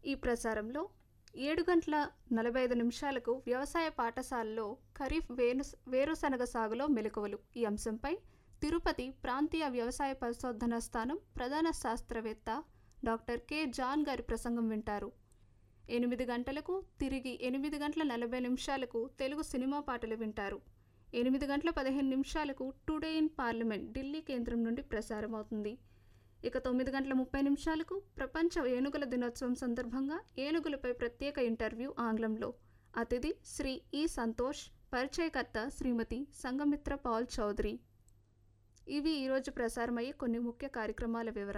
ఈ ప్రసారంలో ఏడు గంటల నలభై ఐదు నిమిషాలకు వ్యవసాయ పాఠశాలలో ఖరీఫ్ వేను వేరుశనగ సాగులో మెలకువలు ఈ అంశంపై తిరుపతి ప్రాంతీయ వ్యవసాయ పరిశోధన స్థానం ప్రధాన శాస్త్రవేత్త డాక్టర్ కె జాన్ గారి ప్రసంగం వింటారు ఎనిమిది గంటలకు తిరిగి ఎనిమిది గంటల నలభై నిమిషాలకు తెలుగు సినిమా పాటలు వింటారు ఎనిమిది గంటల పదిహేను నిమిషాలకు టుడే ఇన్ పార్లమెంట్ ఢిల్లీ కేంద్రం నుండి ప్రసారం అవుతుంది ఇక తొమ్మిది గంటల ముప్పై నిమిషాలకు ప్రపంచ ఏనుగుల దినోత్సవం సందర్భంగా ఏనుగులపై ప్రత్యేక ఇంటర్వ్యూ ఆంగ్లంలో అతిథి శ్రీ ఈ సంతోష్ పరిచయకర్త శ్రీమతి సంగమిత్ర పాల్ చౌదరి ఇవి ఈరోజు ప్రసారమయ్యే కొన్ని ముఖ్య కార్యక్రమాల వివరాలు